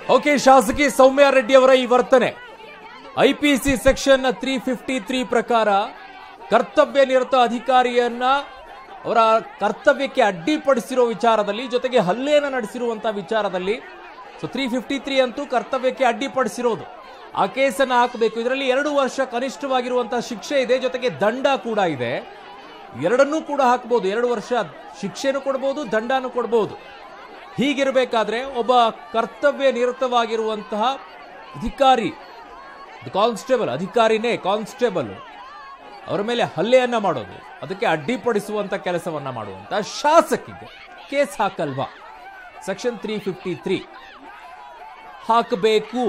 okay ಶಾಸಕಿ ಸೌಮ್ಯ ರೆಡ್ಡಿ ಅವರ ಈ ವರ್ತನೆ IPC section three fifty three ಪ್ರಕಾರ ಕರ್ತವ್ಯ ನಿರತ ಅಧಿಕಾರಿಯನ್ನ ಅವರ ಕರ್ತವ್ಯಕ್ಕೆ ಅಡ್ಡಿಪಡಿಸಿರೋ ವಿಚಾರದಲ್ಲಿ ಜೊತೆಗೆ ಹಲ್ಲೆಯನ್ನು ನಡೆಸಿರುವಂತಹ ವಿಚಾರದಲ್ಲಿ ಸೊ ತ್ರೀ ಫಿಫ್ಟಿ ತ್ರೀ ಅಂತೂ ಕರ್ತವ್ಯಕ್ಕೆ ಅಡ್ಡಿಪಡಿಸಿರೋದು ಆ ಕೇಸನ್ನು ಹಾಕಬೇಕು ಇದರಲ್ಲಿ ಎರಡು ವರ್ಷ ಕನಿಷ್ಠವಾಗಿರುವಂತಹ ಶಿಕ್ಷೆ ಇದೆ ಜೊತೆಗೆ ದಂಡ ಕೂಡ ಇದೆ ಎರಡನ್ನೂ ಕೂಡ ಹಾಕ್ಬೋದು ಎರಡು ವರ್ಷ ಶಿಕ್ಷೆನೂ ಕೊಡ್ಬೋದು ದಂಡನೂ ಕೊಡ್ಬೋದು ಹೀಗಿರಬೇಕಾದ್ರೆ ಒಬ್ಬ ಕರ್ತವ್ಯ ನಿರತವಾಗಿರುವಂತಹ ಅಧಿಕಾರಿ ಕಾನ್ಸ್ಟೇಬಲ್ ಅಧಿಕಾರಿನೇ ಕಾನ್ಸ್ಟೇಬಲ್ ಅವರ ಮೇಲೆ ಹಲ್ಲೆಯನ್ನ ಮಾಡೋದು ಅದಕ್ಕೆ ಅಡ್ಡಿಪಡಿಸುವಂತ ಕೆಲಸವನ್ನ ಮಾಡುವಂತ ಶಾಸಕಿಗೆ ಕೇಸ್ ಹಾಕಲ್ವಾ ಸೆಕ್ಷನ್ ತ್ರೀ ಫಿಫ್ಟಿ ತ್ರೀ ಹಾಕಬೇಕು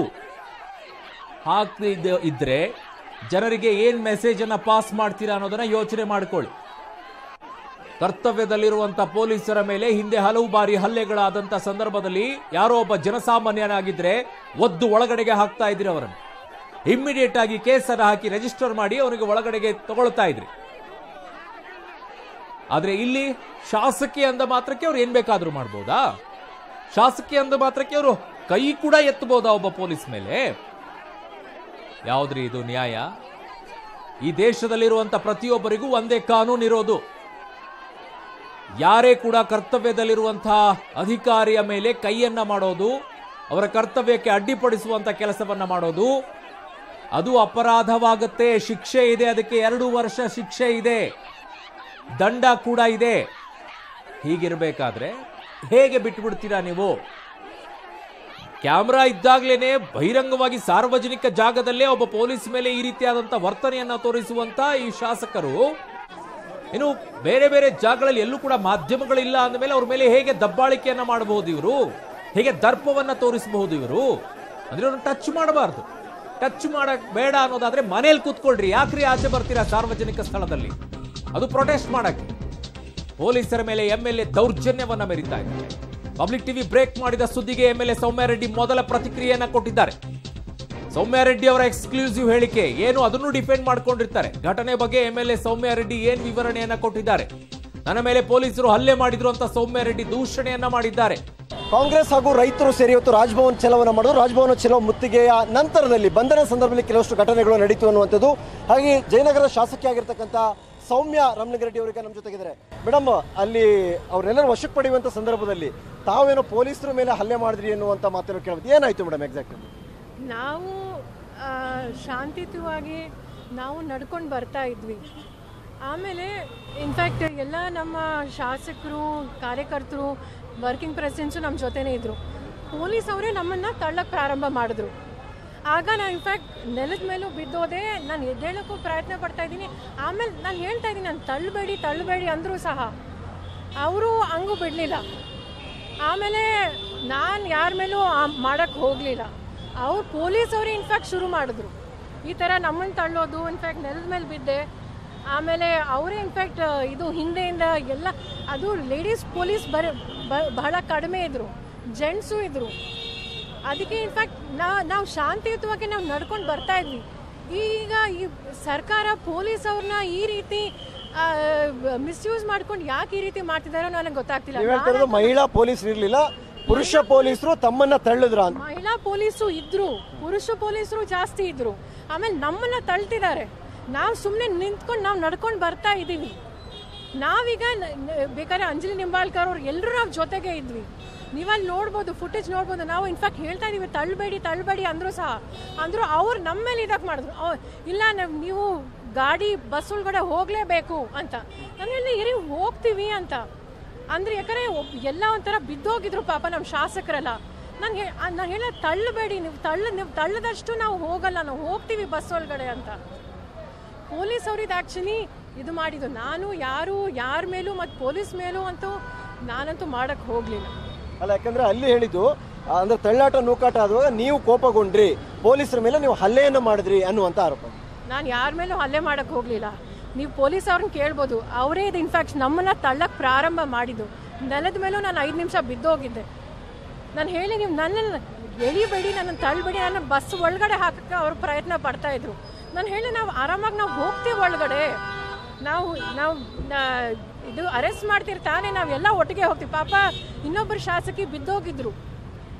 ಹಾಕದ ಇದ್ರೆ ಜನರಿಗೆ ಏನ್ ಮೆಸೇಜ್ ಅನ್ನ ಪಾಸ್ ಮಾಡ್ತೀರಾ ಅನ್ನೋದನ್ನ ಯೋಚನೆ ಮಾಡ್ಕೊಳ್ಳಿ ಕರ್ತವ್ಯದಲ್ಲಿರುವಂತ ಪೊಲೀಸರ ಮೇಲೆ ಹಿಂದೆ ಹಲವು ಬಾರಿ ಹಲ್ಲೆಗಳಾದಂತ ಸಂದರ್ಭದಲ್ಲಿ ಯಾರೋ ಒಬ್ಬ ಜನಸಾಮಾನ್ಯನಾಗಿದ್ರೆ ಒದ್ದು ಒಳಗಡೆಗೆ ಹಾಕ್ತಾ ಇದ್ರಿ ಅವರನ್ನು ಇಮ್ಮಿಡಿಯೇಟ್ ಆಗಿ ಕೇಸನ್ನು ಹಾಕಿ ರಿಜಿಸ್ಟರ್ ಮಾಡಿ ಅವನಿಗೆ ಒಳಗಡೆಗೆ ತಗೊಳ್ತಾ ಇದ್ರಿ ಆದ್ರೆ ಇಲ್ಲಿ ಶಾಸಕಿ ಅಂದ ಮಾತ್ರಕ್ಕೆ ಅವ್ರು ಏನ್ ಬೇಕಾದ್ರೂ ಮಾಡ್ಬೋದಾ ಶಾಸಕಿ ಅಂದ ಮಾತ್ರಕ್ಕೆ ಅವರು ಕೈ ಕೂಡ ಎತ್ತಬಹುದಾ ಒಬ್ಬ ಪೊಲೀಸ್ ಮೇಲೆ ಯಾವ್ದ್ರಿ ಇದು ನ್ಯಾಯ ಈ ದೇಶದಲ್ಲಿರುವಂತ ಪ್ರತಿಯೊಬ್ಬರಿಗೂ ಒಂದೇ ಕಾನೂನು ಇರೋದು ಯಾರೇ ಕೂಡ ಕರ್ತವ್ಯದಲ್ಲಿರುವಂತಹ ಅಧಿಕಾರಿಯ ಮೇಲೆ ಕೈಯನ್ನ ಮಾಡೋದು ಅವರ ಕರ್ತವ್ಯಕ್ಕೆ ಅಡ್ಡಿಪಡಿಸುವಂತ ಕೆಲಸವನ್ನ ಮಾಡೋದು ಅದು ಅಪರಾಧವಾಗುತ್ತೆ ಶಿಕ್ಷೆ ಇದೆ ಅದಕ್ಕೆ ಎರಡು ವರ್ಷ ಶಿಕ್ಷೆ ಇದೆ ದಂಡ ಕೂಡ ಇದೆ ಹೀಗಿರಬೇಕಾದ್ರೆ ಹೇಗೆ ಬಿಟ್ಬಿಡ್ತೀರಾ ನೀವು ಕ್ಯಾಮ್ರಾ ಇದ್ದಾಗ್ಲೇನೆ ಬಹಿರಂಗವಾಗಿ ಸಾರ್ವಜನಿಕ ಜಾಗದಲ್ಲೇ ಒಬ್ಬ ಪೊಲೀಸ್ ಮೇಲೆ ಈ ರೀತಿಯಾದಂತ ವರ್ತನೆಯನ್ನ ತೋರಿಸುವಂತ ಈ ಶಾಸಕರು ಇನ್ನು ಬೇರೆ ಬೇರೆ ಜಾಗಗಳಲ್ಲಿ ಎಲ್ಲೂ ಕೂಡ ಮಾಧ್ಯಮಗಳಿಲ್ಲ ಅಂದಮೇಲೆ ಅವ್ರ ಮೇಲೆ ಹೇಗೆ ದಬ್ಬಾಳಿಕೆಯನ್ನ ಮಾಡಬಹುದು ಇವರು ಹೇಗೆ ದರ್ಪವನ್ನ ತೋರಿಸಬಹುದು ಇವರು ಅಂದ್ರೆ ಅವ್ರನ್ನ ಟಚ್ ಮಾಡಬಾರ್ದು ಟಚ್ ಮಾಡಕ್ ಬೇಡ ಅನ್ನೋದಾದ್ರೆ ಮನೇಲಿ ಕೂತ್ಕೊಳ್ರಿ ಯಾಕ್ರಿ ಆಚೆ ಬರ್ತೀರಾ ಸಾರ್ವಜನಿಕ ಸ್ಥಳದಲ್ಲಿ ಅದು ಪ್ರೊಟೆಸ್ಟ್ ಮಾಡಕ್ಕೆ ಪೊಲೀಸರ ಮೇಲೆ ಎಂ ಎಲ್ ಎ ದೌರ್ಜನ್ಯವನ್ನ ಮೆರೀತಾ ಇದ್ದಾರೆ ಪಬ್ಲಿಕ್ ಟಿವಿ ಬ್ರೇಕ್ ಮಾಡಿದ ಸುದ್ದಿಗೆ M L A Soumya Reddy ಮೊದಲ ಪ್ರತಿಕ್ರಿಯೆಯನ್ನ ಕೊಟ್ಟಿದ್ದಾರೆ ಸೌಮ್ಯ ರೆಡ್ಡಿ ಅವರ ಎಕ್ಸ್ಕ್ಲೂಸಿವ್ ಹೇಳಿಕೆ ಏನು ಅದನ್ನು ಡಿಪೆಂಡ್ ಮಾಡ್ಕೊಂಡಿರ್ತಾರೆ ಘಟನೆ ಬಗ್ಗೆ M L A Soumya Reddy ಏನ್ ವಿವರಣೆಯನ್ನ ಕೊಟ್ಟಿದ್ದಾರೆ ನನ್ನ ಮೇಲೆ ಪೊಲೀಸರು ಹಲ್ಲೆ ಮಾಡಿದ್ರು ಅಂತ ಸೌಮ್ಯ ರೆಡ್ಡಿ ದೂಷಣೆಯನ್ನ ಮಾಡಿದ್ದಾರೆ ಕಾಂಗ್ರೆಸ್ ಹಾಗೂ ರೈತರು ಸೇರಿ ಇವತ್ತು ರಾಜಭವನ್ ಚಲವನ್ನ ಮಾಡಿದ್ರು ರಾಜಭವನ ಚಲೋ ಮುತ್ತಿಗೆಯ ನಂತರದಲ್ಲಿ ಬಂಧನ ಸಂದರ್ಭದಲ್ಲಿ ಕೆಲವಷ್ಟು ಘಟನೆಗಳು ನಡೀತು ಅನ್ನುವಂಥದ್ದು ಹಾಗೆ ಜಯನಗರ ಶಾಸಕಿಯಾಗಿರ್ತಕ್ಕಂಥ ಸೌಮ್ಯ ರಾಮನಗರೆಡ್ಡಿ ಅವರಿಗೆ ನಮ್ಮ ಜೊತೆಗಿದ್ದಾರೆ ಮೇಡಮ್ ಅಲ್ಲಿ ಅವ್ರನ್ನೆಲ್ಲರೂ ವಶಕ್ಕೆ ಪಡೆಯುವಂಥ ಸಂದರ್ಭದಲ್ಲಿ ತಾವೇನೋ ಪೊಲೀಸರ ಮೇಲೆ ಹಲ್ಲೆ ಮಾಡಿದ್ರಿ ಎನ್ನುವಂಥ ಮಾತನ್ನು ಕೇಳಬಹುದು ಏನಾಯ್ತು ಮೇಡಮ್ ಎಕ್ಸಾಕ್ಟ್ ನಾವು ಆ, ಶಾಂತಿಯುತವಾಗಿ ನಾವು ನಡ್ಕೊಂಡು ಬರ್ತಾ ಇದ್ವಿ ಆಮೇಲೆ ಇನ್ಫ್ಯಾಕ್ಟ್ ಎಲ್ಲ ನಮ್ಮ ಶಾಸಕರು ಕಾರ್ಯಕರ್ತರು ವರ್ಕಿಂಗ್ ಪ್ರೆಸಿಡೆಂಟ್ಸು ನಮ್ಮ ಜೊತೆನೇ ಇದ್ದರು ಪೊಲೀಸ್ ಅವರೇ ನಮ್ಮನ್ನು ತಳ್ಳಕ್ಕೆ ಪ್ರಾರಂಭ ಮಾಡಿದ್ರು ಆಗ ನಾನು ಇನ್ಫ್ಯಾಕ್ಟ್ ನೆಲದ ಮೇಲೂ ಬಿದ್ದೋದೆ ನಾನು ಎದ್ದೇಳಕ್ಕೂ ಪ್ರಯತ್ನ ಪಡ್ತಾ ಇದ್ದೀನಿ ಆಮೇಲೆ ನಾನು ಹೇಳ್ತಾ ಇದ್ದೀನಿ ನಾನು ತಳ್ಳಬೇಡಿ ತಳ್ಳಬೇಡಿ ಅಂದರೂ ಸಹ ಅವರು ಹಂಗೂ ಬಿಡಲಿಲ್ಲ ಆಮೇಲೆ ನಾನು ಯಾರ ಮೇಲೂ ಮಾಡೋಕ್ಕೆ ಹೋಗಲಿಲ್ಲ ಅವ್ರು ಪೊಲೀಸ್ ಅವರೇ ಇನ್ಫ್ಯಾಕ್ಟ್ ಶುರು ಮಾಡಿದ್ರು ಈ ಥರ ನಮ್ಮನ್ನು ತಳ್ಳೋದು ಇನ್ಫ್ಯಾಕ್ಟ್ ನೆಲದ ಮೇಲೆ ಬಿದ್ದೆ ಆಮೇಲೆ ಅವರೇ ಇನ್ಫ್ಯಾಕ್ಟ್ ಇದು ಹಿಂದೆಯಿಂದ ಎಲ್ಲ ಅದು ಲೇಡೀಸ್ ಪೊಲೀಸ್ ಬರ ಬ- ಬಹಳ ಕಡಿಮೆ ಇದ್ದರು ಜೆಂಟ್ಸು ಇದ್ದರು ಅದಕ್ಕೆ ಇನ್ಫ್ಯಾಕ್ಟ್ ನಾ ನಾವು ಶಾಂತಿಯುತವಾಗಿ ನಾವು ನಡ್ಕೊಂಡು ಬರ್ತಾ ಇದ್ವಿ ಈಗ ಈ ಸರ್ಕಾರ ಪೊಲೀಸ್ ಅವ್ರನ್ನ ಈ ರೀತಿ ಮಿಸ್ಯೂಸ್ ಮಾಡ್ಕೊಂಡು ಯಾಕೆ ಈ ರೀತಿ ಮಾಡ್ತಿದಾರೋ ನನಗೆ ಗೊತ್ತಾಗ್ತಿಲ್ಲ ನೀವು ಹೇಳ್ತಾ ಇರೋದು ಮಹಿಳಾ ಪೊಲೀಸರು ಇರಲಿಲ್ಲ ಪುರುಷ ಪೊಲೀಸರು ತಮ್ಮನ್ನ ತಳ್ಳಿದ್ರ ಅಂತ ಮಹಿಳಾ ಪೊಲೀಸು ಇದ್ರು ಪುರುಷ ಪೊಲೀಸರು ಜಾಸ್ತಿ ಇದ್ರು ಆಮೇಲೆ ನಮ್ಮನ್ನ ತಳ್ತಿದ್ದಾರೆ ನಾವು ಸುಮ್ಮನೆ ನಿಂತ್ಕೊಂಡು ನಾವು ನಡ್ಕೊಂಡು ಬರ್ತಾ ಇದ್ದೀವಿ ನಾವೀಗ ನ- ನ- ಬೇಕಾದ್ರೆ ಅಂಜಲಿ ನಿಂಬಾಳ್ಕರ್ ಅವ್ರು ಎಲ್ಲರೂ ನಾವು ಜೊತೆಗೆ ಇದ್ವಿ ನೀವಲ್ಲಿ ನೋಡ್ಬೋದು ಫುಟೇಜ್ ನೋಡ್ಬೋದು ನಾವು ಇನ್ಫ್ಯಾಕ್ಟ್ ಹೇಳ್ತಾ ಇದೀವಿ ತಳ್ಳಬೇಡಿ ತಳ್ಳಬೇಡಿ ಅಂದರೂ ಸಹ ಅಂದ್ರು ಅವ್ರು ನಮ್ಮ ಮೇಲೆ ಇದಕ್ಕೆ ಮಾಡಿದ್ರು ಅವ್- ಇಲ್ಲ ನಾವ್- ನೀವು ಗಾಡಿ ಬಸ್ ಒಳಗಡೆ ಹೋಗಲೇಬೇಕು ಅಂತ ನಾನು ಹೇಳಿ ಇರಿ ಹೋಗ್ತೀವಿ ಅಂತ ಅಂದ್ರೆ ಯಾಕಂದ್ರೆ ಒಬ್- ಎಲ್ಲ ಒಂಥರ ಬಿದ್ದೋಗಿದ್ರು ಪಾಪ ನಮ್ಮ ಶಾಸಕರೆಲ್ಲ ನಾನು ನಾನು ಹೇಳ ತಳ್ಳಬೇಡಿ ನೀವು ತಳ್ಳ ನೀವು ತಳ್ಳದಷ್ಟು ನಾವು ಹೋಗಲ್ಲ ನಾವು ಹೋಗ್ತೀವಿ ಬಸ್ ಒಳಗಡೆ ಅಂತ ಪೊಲೀಸ್ ಅವ್ರು ಇದು ಆ್ಯಕ್ಚುಲಿ ಇದು ಮಾಡಿದ್ದು ನಾನು ಯಾರು ಯಾರ ಮೇಲೂ ಮತ್ತು ಪೊಲೀಸ್ ಮೇಲೂ ಅಂತೂ ನಾನಂತೂ ಮಾಡಕ್ಕೆ ಹೋಗಲಿಲ್ಲ ಅಲ್ಲ ಯಾಕಂದ್ರೆ ಅಲ್ಲಿ ಹೇಳಿದ್ದು ಆ, ಅಂದ್ರೆ ತಳ್ಳಾಟ ನೂಕಾಟ ಆಗುವಾಗ ನೀವು ಕೋಪಗೊಂಡ್ರಿ ಪೊಲೀಸರ ಮೇಲೆ ನೀವು ಹಲ್ಲೆಯನ್ನ ಮಾಡಿದ್ರಿ ಅನ್ನುವಂಥ ಆರೋಪ ನಾನು ಯಾರ ಮೇಲೂ ಹಲ್ಲೆ ಮಾಡಕ್ಕೆ ಹೋಗಲಿಲ್ಲ ನೀವು ಪೊಲೀಸ್ ಅವ್ರನ್ನ ಕೇಳ್ಬೋದು ಅವರೇ ಇದು ಇನ್ಫ್ಯಾಕ್ಟ್ ನಮ್ಮನ್ನ ತಳ್ಳಕ್ಕೆ ಪ್ರಾರಂಭ ಮಾಡಿದ್ದು ನೆಲದ ಮೇಲೂ ನಾನು ಐದು ನಿಮಿಷ ಬಿದ್ದೋಗಿದ್ದೆ ನಾನು ಹೇಳಿ ನೀವು ನನ್ನನ್ನು ಎಳಿಬೇಡಿ ನನ್ನನ್ನು ತಳ್ಳಬೇಡಿ ನನ್ನ ಬಸ್ ಒಳಗಡೆ ಹಾಕಕ್ಕೆ ಅವರು ಪ್ರಯತ್ನ ಪಡ್ತಾ ಇದ್ರು ನಾನು ಹೇಳಿ ನಾವು ಆರಾಮಾಗಿ ನಾವು ಹೋಗ್ತೀವಿ ಒಳಗಡೆ ನಾವು ನಾವು ನಾ- ಇದು ಅರೆಸ್ಟ್ ಮಾಡ್ತಿರ್ತಾನೆ ನಾವೆಲ್ಲ ಒಟ್ಟಿಗೆ ಹೋಗ್ತೀವಿ ಪಾಪ ಇನ್ನೊಬ್ಬರು ಶಾಸಕಿ ಬಿದ್ದೋಗಿದ್ರು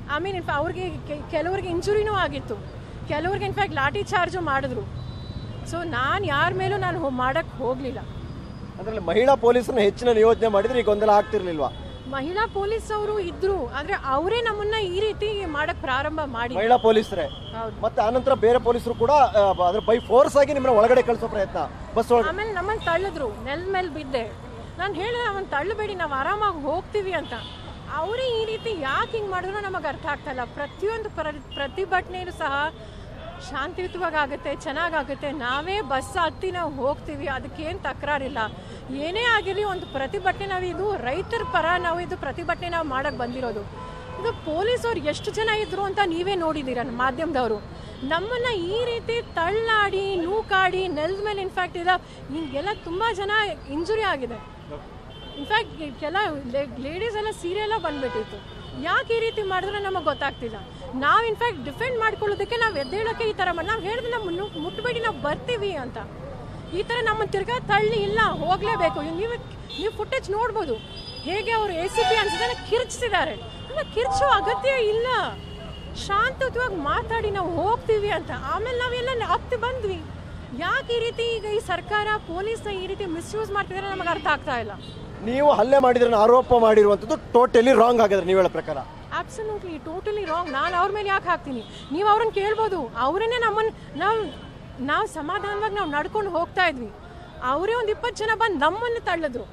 ಐ ಮೀನ್ ಇನ್ಫ್ಯಾ ಅವ್ರಿಗೆ ಕೆ- ಕೆಲವ್ರಿಗೆ ಇಂಜುರಿನೂ ಆಗಿತ್ತು ಕೆಲವ್ರಿಗೆ ಇನ್ಫ್ಯಾಕ್ಟ್ ಲಾಠಿ ಚಾರ್ಜು ಮಾಡಿದ್ರು ಸೊ ನಾನು ಯಾರ ಮೇಲೂ ನಾನು ಮಾಡೋಕ್ಕೆ ಹೋಗಲಿಲ್ಲ ಅದರಲ್ಲಿ ಮಹಿಳಾ ಪೊಲೀಸರನ್ನ ಹೆಚ್ಚಿನ ನಿಯೋಜನೆ ಮಾಡಿದ್ರೆ ಈ ಗೊಂದಲ ಆಗ್ತಿರ್ಲಿಲ್ವಾ ಮಹಿಳಾ ಪೊಲೀಸ್ ಅವರು ಇದ್ರು ಆದರೆ ಅವರೇ ನಮ್ಮನ್ನ ಈ ರೀತಿ ಮಾಡಕ್ಕೆ ಪ್ರಾರಂಭ ಮಾಡಿ ಮಹಿಳಾ ಪೊಲೀಸರೇ ಹೌದು ಮತ್ತೆ ಆನಂತರ ಬೇರೆ ಪೊಲೀಸರು ಕೂಡ ಆ, ಅಂದ್ರೆ ಬೈ ಫೋರ್ಸ್ ಆಗಿ ನಿಮ್ಮನ್ನ ಒಳಗಡೆ ಕಳಿಸೋ ಪ್ರಯತ್ನ ಬಸ್ ಒಳಗೆ ಆಮೇಲೆ ನಮ್ಮನ್ನು ತಳ್ಳಿದ್ರು ನೆಲ ಮೇಲೆ ಬಿದ್ದೆ ನಾನು ಹೇಳಿದೆ ಅವನ್ ತಳ್ಳಬೇಡಿ ನಾವು ಆರಾಮಾಗಿ ಹೋಗ್ತೀವಿ ಅಂತ ಅವರೇ ಈ ರೀತಿ ಯಾಕೆ ಹಿಂಗೆ ಮಾಡಿದ್ರು ನಮಗೆ ಅರ್ಥ ಆಗ್ತಾ ಇಲ್ಲ ಪ್ರತಿಯೊಂದು ಪ್ರ ಪ್ರತಿಭಟನೆಯೂ ಸಹ ಶಾಂತಿಯುತವಾಗಿ ಆಗುತ್ತೆ ಚೆನ್ನಾಗಾಗುತ್ತೆ ನಾವೇ ಬಸ್ ಹತ್ತಿ ನಾವು ಹೋಗ್ತೀವಿ ಅದಕ್ಕೇನು ತಕರಾರಿಲ್ಲ ಏನೇ ಆಗಿರಲಿ ಒಂದು ಪ್ರತಿಭಟನೆ ನಾವು ಇದು ರೈತರ ಪರ ನಾವು ಇದು ಪ್ರತಿಭಟನೆ ನಾವು ಮಾಡಕ್ಕೆ ಬಂದಿರೋದು ಇದು ಪೊಲೀಸವ್ರು ಎಷ್ಟು ಜನ ಇದ್ರು ಅಂತ ನೀವೇ ನೋಡಿದ್ದೀರ ಮಾಧ್ಯಮದವರು ನಮ್ಮನ್ನ ಈ ರೀತಿ ತಳ್ಳಾಡಿ ನೂಕಾಡಿ ನೆಲದ ಮೇಲೆ ಇನ್ಫ್ಯಾಕ್ಟ್ ಇಲ್ಲ ಹಿಂಗೆಲ್ಲ ತುಂಬ ಜನ ಇಂಜುರಿ ಆಗಿದೆ ಇನ್ಫ್ಯಾಕ್ಟ್ ಕೆಲ ಲೇಡೀಸ್ ಎಲ್ಲ ಸೀರಿಯಲ್ಲ ಬಂದ್ಬಿಟ್ಟಿತ್ತು ಯಾಕೆ ಈ ರೀತಿ ಮಾಡಿದ್ರೆ ನಮಗೆ ಗೊತ್ತಾಗ್ತಿಲ್ಲ ನಾವು ಇನ್ಫ್ಯಾಕ್ಟ್ ಡಿಫೆಂಡ್ ಮಾಡ್ಕೊಳ್ಳೋದಕ್ಕೆ ನಾವು ಎದ್ದೇಳಕ್ಕೆ ಈ ಥರ ಮಾಡಿ ನಾವು ಹೇಳಿದ್ರೆ ನಾವು ಮುನ್ನು- ಮುಟ್ಬೇಡಿ ನಾವು ಬರ್ತೀವಿ ಅಂತ ಈ ಥರ ನಮ್ಮ ತಿರ್ಗಾ ತಳ್ಳಿ ಇಲ್ಲ ಹೋಗಲೇಬೇಕು ನೀವು ನೀವು ಫುಟೇಜ್ ನೋಡ್ಬೋದು ಹೇಗೆ ಅವರು ಎ ಸಿ ಪಿ ಅನ್ಸಿದ್ರೆ ಕಿರ್ಚಿಸಿದ್ದಾರೆ ಅಲ್ಲ ಕಿರ್ಚೋ ಅಗತ್ಯ ಇಲ್ಲ ಶಾಂತಯುತವಾಗಿ ಮಾತಾಡಿ ನಾವು ಹೋಗ್ತೀವಿ ಅಂತ ಆಮೇಲೆ ನಾವೆಲ್ಲ ಹತ್ತಿ ಬಂದ್ವಿ ಯಾಕೆ ಈ ರೀತಿ ಈಗ ಈ ಸರ್ಕಾರ ಪೊಲೀಸ್ನ ಈ ರೀತಿ ಮಿಸ್ಯೂಸ್ ಮಾಡ್ತಿದ್ದಾರೆ ನಮಗೆ ಅರ್ಥ ಆಗ್ತಾ ಇಲ್ಲ ನೀವು ಹಲ್ಲೆ ಮಾಡಿದ್ರೆ ಆರೋಪ ಮಾಡಿರುವಂತದ್ದು ಟೋಟಲಿ ರಾಂಗ್ ಆಗಿದ್ರೆ ನೀವು ಹೇಳೋ ಪ್ರಕಾರ ಅಬ್ಸಲ್ಯೂಟ್ಲಿ ಟೋಟಲಿ ರಾಂಗ್ ನಾನು ಅವ್ರ ಮೇಲೆ ಯಾಕೆ ಹಾಕ್ತೀನಿ ನೀವು ಅವ್ರನ್ನ ಕೇಳ್ಬೋದು ಅವರನ್ನೇ ನಮ್ಮನ್ನು ನಾವು ನಾವು ಸಮಾಧಾನವಾಗಿ ನಾವು ನಡ್ಕೊಂಡು ಹೋಗ್ತಾ ಇದ್ವಿ ಅವರೇ ಒಂದು ಇಪ್ಪತ್ತು ಜನ ಬಂದು ನಮ್ಮನ್ನು ತಳ್ಳಿದ್ರು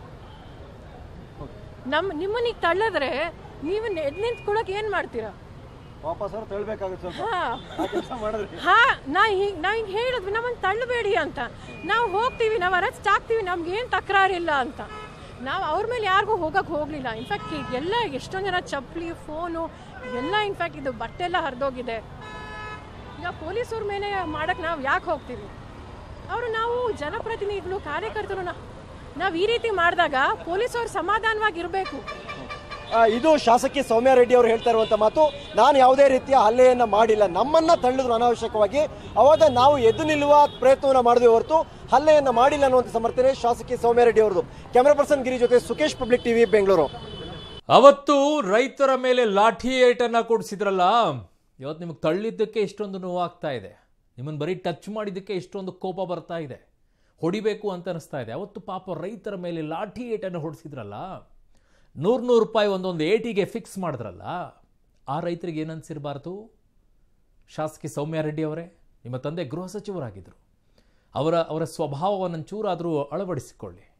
ನಮ್ಮ ನಿಮ್ಮನ್ನ ಈಗ ತಳ್ಳಿದ್ರೆ ನೀವು ಎದ್ ನಿಂತ್ಕೊಳ್ಳೋಕೆ ಏನು ಮಾಡ್ತೀರಾ ವಾಪಸ್ ಅವ್ರು ತಳ್ಬೇಕಾಗುತ್ತೆ ಸ್ವಲ್ಪ ಹಾ ಆ ಕೆಲಸ ಮಾಡಿದ್ರಿ ಹಾ ನಾ ಹೀಗೆ ನಾವು ಹಿಂಗೆ ಹೇಳಿದ್ವಿ ನಮ್ಮನ್ನು ತಳ್ಳಬೇಡಿ ಅಂತ ನಾವು ಹೋಗ್ತೀವಿ ನಾವು ಅರೆಸ್ಟ್ ಆಗ್ತೀವಿ ನಮ್ಗೇನು ತಕರಾರಿಲ್ಲ ಅಂತ ನಾವು ಅವ್ರ ಮೇಲೆ ಯಾರಿಗೂ ಹೋಗಕ್ಕೆ ಹೋಗಲಿಲ್ಲ ಇನ್ಫ್ಯಾಕ್ಟ್ ಎಲ್ಲ ಎಷ್ಟೊಂದು ಜನ ಚಪ್ಪಲಿ ಫೋನು ಎಲ್ಲ ಇನ್ಫ್ಯಾಕ್ಟ್ ಇದು ಬಟ್ಟೆ ಎಲ್ಲ ಹರಿದೋಗಿದೆ ಈಗ ಪೊಲೀಸವ್ರ ಮೇಲೆ ಮಾಡಕ್ಕೆ ನಾವು ಯಾಕೆ ಹೋಗ್ತೀವಿ ಅವರು ನಾವು ಜನಪ್ರತಿನಿಧಿಗಳು ಕಾರ್ಯಕರ್ತರು ನಾವು ಈ ರೀತಿ ಮಾಡಿದಾಗ ಪೊಲೀಸವ್ರು ಸಮಾಧಾನವಾಗಿರಬೇಕು ಆ, ಇದು ಶಾಸಕಿ ಸೌಮ್ಯ ರೆಡ್ಡಿ ಅವರು ಹೇಳ್ತಾ ಇರುವಂತ ಮಾತು ನಾನು ಯಾವುದೇ ರೀತಿಯ ಹಲ್ಲೆಯನ್ನ ಮಾಡಿಲ್ಲ ನಮ್ಮನ್ನ ತಳ್ಳಿದ್ರು ಅನಾವಶ್ಯಕವಾಗಿ ಅವಾಗ ನಾವು ಎದ್ದು ನಿಲ್ಲುವ ಪ್ರಯತ್ನವನ್ನ ಮಾಡಿದ್ವಿ ಹೊರತು ಹಲ್ಲೆಯನ್ನ ಮಾಡಿಲ್ಲ ಅನ್ನುವಂಥ ಸಮರ್ಥನೆ ಶಾಸಕಿ ಸೌಮ್ಯ ರೆಡ್ಡಿ ಅವರದು ಕ್ಯಾಮರಾ ಪರ್ಸನ್ ಗಿರಿ ಜೊತೆ ಸುಕೇಶ್ ಪಬ್ಲಿಕ್ ಟಿವಿ ಬೆಂಗಳೂರು ಅವತ್ತು ರೈತರ ಮೇಲೆ ಲಾಠಿ ಏಟನ್ನ ಕೊಡಿಸಿದ್ರಲ್ಲ ಇವತ್ತು ನಿಮಗೆ ತಳ್ಳಿದ್ದಕ್ಕೆ ಇಷ್ಟೊಂದು ನೋವಾಗ್ತಾ ಇದೆ ನಿಮ್ಮನ್ನು ಬರೀ ಟಚ್ ಮಾಡಿದ್ದಕ್ಕೆ ಇಷ್ಟೊಂದು ಕೋಪ ಬರ್ತಾ ಇದೆ ಹೊಡಿಬೇಕು ಅಂತ ಅನಿಸ್ತಾ ಇದೆ ಅವತ್ತು ಪಾಪ ರೈತರ ಮೇಲೆ ಲಾಠಿ ಏಟನ್ನು ಹೊಡಿಸಿದ್ರಲ್ಲ ನೂರು ನೂರು ರೂಪಾಯಿ ಒಂದೊಂದು ಏಟಿಗೆ ಫಿಕ್ಸ್ ಮಾಡಿದ್ರಲ್ಲ ಆ ರೈತರಿಗೆ ಏನನ್ಸಿರಬಾರ್ದು ಶಾಸಕಿ ಸೌಮ್ಯ ರೆಡ್ಡಿ ಅವರೇ ನಿಮ್ಮ ತಂದೆ ಗೃಹ ಸಚಿವರಾಗಿದ್ದರು ಅವರ ಅವರ ಸ್ವಭಾವವನ್ನು ಚೂರಾದರೂ ಅಳವಡಿಸಿಕೊಳ್ಳಿ